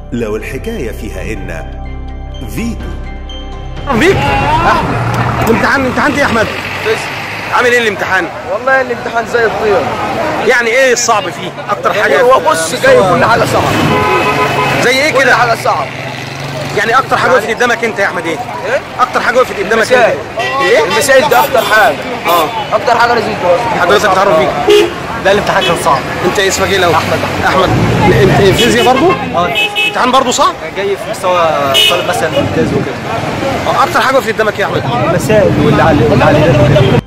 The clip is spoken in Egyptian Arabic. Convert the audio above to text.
لو الحكاية فيها إن فيتو بيك الامتحان الامتحان ايه يا احمد عامل ايه الامتحان والله الامتحان زي الطير يعني ايه الصعب فيه اكتر حاجه هو بص جاي كل حاجه صعب زي ايه كل كده حاجه صعب يعني اكتر حاجه وقفت قدامك انت يا احمد ايه ايه اكتر حاجه وقفت قدامك انت المسائل ايه المسائل ده اكتر حاجه اه اكتر حاجه لازم توصل حضرتك تعرف بيك لا الامتحان كان صعب انت اسمك ايه لو احمد احمد انت فيزياء برضو اه امتحان برضو صعب جاي في مستوى طالب مثلا ممتاز وكده اه اكتر حاجه وقفت قدامك ايه يا احمد المسائل واللي علي واللي علي